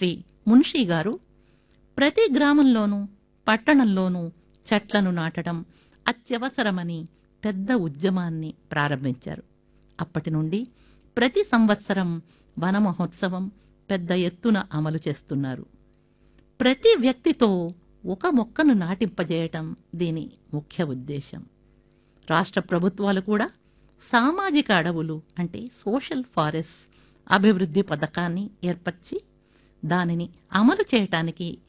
శ్రీ మున్షీ గారు ప్రతి గ్రామంలోనూ పట్టణంలోనూ చెట్లను నాటడం అత్యవసరమని పెద్ద ఉద్యమాన్ని ప్రారంభించారు అప్పటి నుండి ప్రతి సంవత్సరం వన మహోత్సవం పెద్ద ఎత్తున అమలు చేస్తున్నారు ప్రతి వ్యక్తితో ఒక మొక్కను నాటింపజేయటం దీని ముఖ్య ఉద్దేశం రాష్ట్ర ప్రభుత్వాలు కూడా సామాజిక అడవులు అంటే సోషల్ ఫారెస్ట్ అభివృద్ధి పథకాన్ని ఏర్పరిచి దానిని అమలు చేయటానికి